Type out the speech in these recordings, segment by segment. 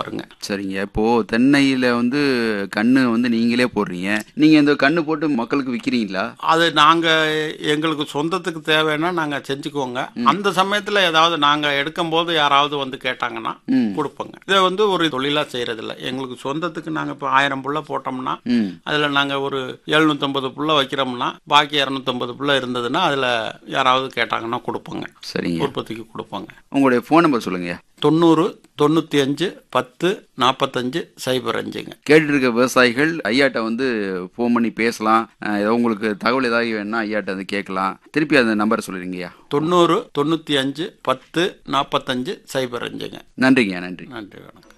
வருங்க சரிங்க இப்போ தென்னையில வந்து கண்ணு வந்து நீங்களே போடுறீங்க நீங்க இந்த கண்ணு போட்டு மக்களுக்கு விக்கிறீங்களா அது நாங்க எங்களுக்கு சொந்தத்துக்கு தேவைன்னா நாங்க செஞ்சுக்குவோங்க அந்த சமயத்துல ஏதாவது நாங்க எடுக்கும் போது யாராவது வந்து கேட்டாங்கன்னா ம். கொடுப்போங்க இதை வந்து ஒரு தொழிலா செய்யறது இல்ல எங்களுக்கு சொந்தத்துக்கு நாங்க இப்போ ஆயிரம் புள்ள போட்டோம்னா ம் அதுல நாங்க ஒரு 750 புள்ள வைக்கிறோம்னா பாக்கி 250 புள்ள இருந்ததுன்னா அதுல யாராவது கேட்டாங்கன்னா கொடுப்போங்க சரிங்க உற்பத்திக்கு கொடுப்போங்க உங்களுடைய ஃபோன் நம்பர் சொல்லுங்க தொண்ணூறு தொண்ணூத்தி அஞ்சு பத்து நாற்பத்தஞ்சு சைபர் அஞ்சுங்க கேட்டுட்டு இருக்க விவசாயிகள் ஐயாட்ட வந்து ஃபோன் பண்ணி பேசலாம் அஹ் ஏதோ உங்களுக்கு தகவல் ஏதாவது வேணும்னா ஐயாட்ட வந்து கேட்கலாம் திருப்பி அந்த நம்பர் சொல்லிடுங்கய்யா தொண்ணூறு தொண்ணூத்தி அஞ்சு பத்து நாற்பத்தஞ்சு சைபர் அஞ்சுங்க நன்றிங்க நன்றி நன்றி வணக்கம்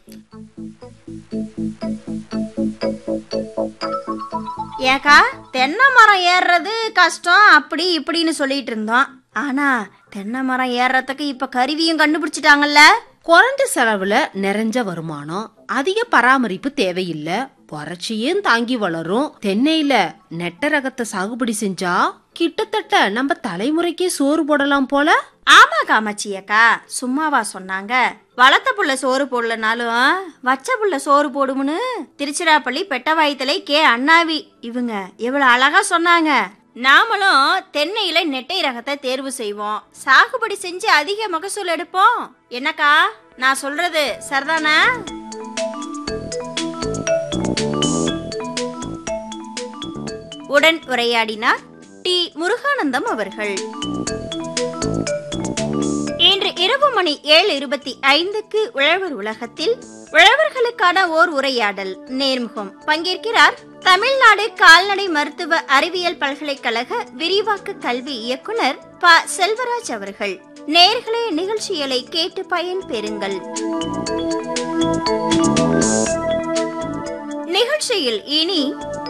ஏக்கா தென்னை மரம் ஏறுறது கஷ்டம் அப்படி இப்படின்னு சொல்லிட்டு இருந்தோம் ஆனா தென்னை மரம் ஏறுறதுக்கு இப்ப கருவியும் கண்டுபிடிச்சிட்டாங்கல்ல குறைஞ்ச செலவுல நிறைஞ்ச வருமானம் அதிக பராமரிப்பு தேவையில்லை வறட்சியும் தாங்கி வளரும் தென்னையில நெட்ட ரகத்தை சாகுபடி செஞ்சா கிட்டத்தட்ட நம்ம தலைமுறைக்கே சோறு போடலாம் போல ஆமா காமாட்சி அக்கா சும்மாவா சொன்னாங்க வளர்த்த புள்ள சோறு போடலனாலும் வச்ச புள்ள சோறு போடுமுன்னு திருச்சிராப்பள்ளி பெட்டவாய்த்தலை கே அண்ணாவி இவங்க எவ்வளவு அழகா சொன்னாங்க நாமளும் தென்னையில நெட்டை ரகத்தை தேர்வு செய்வோம் சாகுபடி செஞ்சு அதிக மகசூல் எடுப்போம் என்னக்கா நான் சொல்றது சரிதானா உடன் உரையாடினார் டி முருகானந்தம் அவர்கள் இன்று இரவு மணி ஏழு இருபத்தி ஐந்துக்கு உழவர் உலகத்தில் உழவர்களுக்கான ஓர் உரையாடல் நேர்முகம் பங்கேற்கிறார் தமிழ்நாடு கால்நடை மருத்துவ அறிவியல் பல்கலைக்கழக விரிவாக்க கல்வி இயக்குனர் ப செல்வராஜ் அவர்கள் நேர்களே நிகழ்ச்சிகளை கேட்டு பயன் பெறுங்கள் நிகழ்ச்சியில் இனி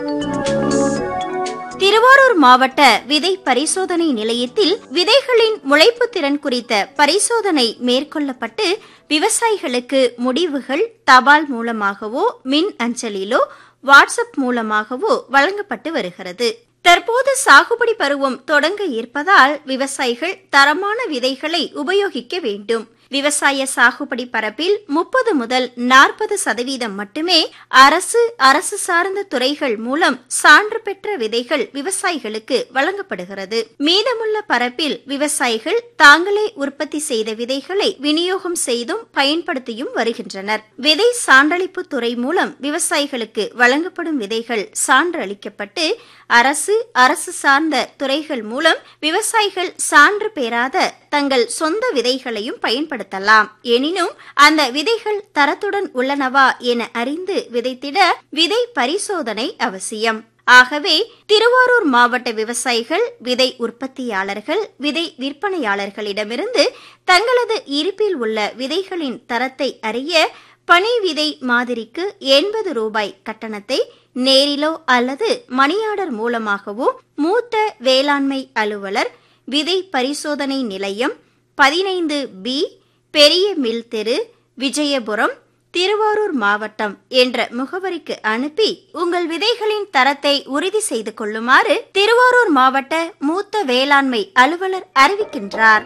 திருவாரூர் மாவட்ட விதை பரிசோதனை நிலையத்தில் விதைகளின் முளைப்பு திறன் குறித்த பரிசோதனை மேற்கொள்ளப்பட்டு விவசாயிகளுக்கு முடிவுகள் தபால் மூலமாகவோ மின் அஞ்சலிலோ வாட்ஸ்அப் மூலமாகவோ வழங்கப்பட்டு வருகிறது தற்போது சாகுபடி பருவம் தொடங்க இருப்பதால் விவசாயிகள் தரமான விதைகளை உபயோகிக்க வேண்டும் விவசாய சாகுபடி பரப்பில் முப்பது முதல் நாற்பது சதவீதம் மட்டுமே அரசு அரசு சார்ந்த துறைகள் மூலம் சான்று பெற்ற விதைகள் விவசாயிகளுக்கு வழங்கப்படுகிறது மீதமுள்ள பரப்பில் விவசாயிகள் தாங்களே உற்பத்தி செய்த விதைகளை விநியோகம் செய்தும் பயன்படுத்தியும் வருகின்றனர் விதை சான்றளிப்பு துறை மூலம் விவசாயிகளுக்கு வழங்கப்படும் விதைகள் சான்று அளிக்கப்பட்டு அரசு அரசு சார்ந்த துறைகள் மூலம் விவசாயிகள் சான்று பெறாத தங்கள் சொந்த விதைகளையும் பயன்படுத்தலாம் எனினும் அந்த விதைகள் தரத்துடன் உள்ளனவா என அறிந்து விதைத்திட விதை பரிசோதனை அவசியம் ஆகவே திருவாரூர் மாவட்ட விவசாயிகள் விதை உற்பத்தியாளர்கள் விதை விற்பனையாளர்களிடமிருந்து தங்களது இருப்பில் உள்ள விதைகளின் தரத்தை அறிய பனை விதை மாதிரிக்கு எண்பது ரூபாய் கட்டணத்தை நேரிலோ அல்லது மணியாடர் மூலமாகவோ மூத்த வேளாண்மை அலுவலர் விதை பரிசோதனை நிலையம் பதினைந்து பி பெரிய மில் தெரு விஜயபுரம் திருவாரூர் மாவட்டம் என்ற முகவரிக்கு அனுப்பி உங்கள் விதைகளின் தரத்தை உறுதி செய்து கொள்ளுமாறு திருவாரூர் மாவட்ட மூத்த வேளாண்மை அலுவலர் அறிவிக்கின்றார்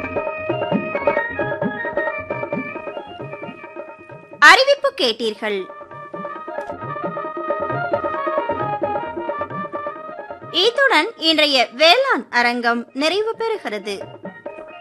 அறிவிப்பு கேட்டீர்கள் இத்துடன் இன்றைய வேளாண் அரங்கம் நிறைவு பெறுகிறது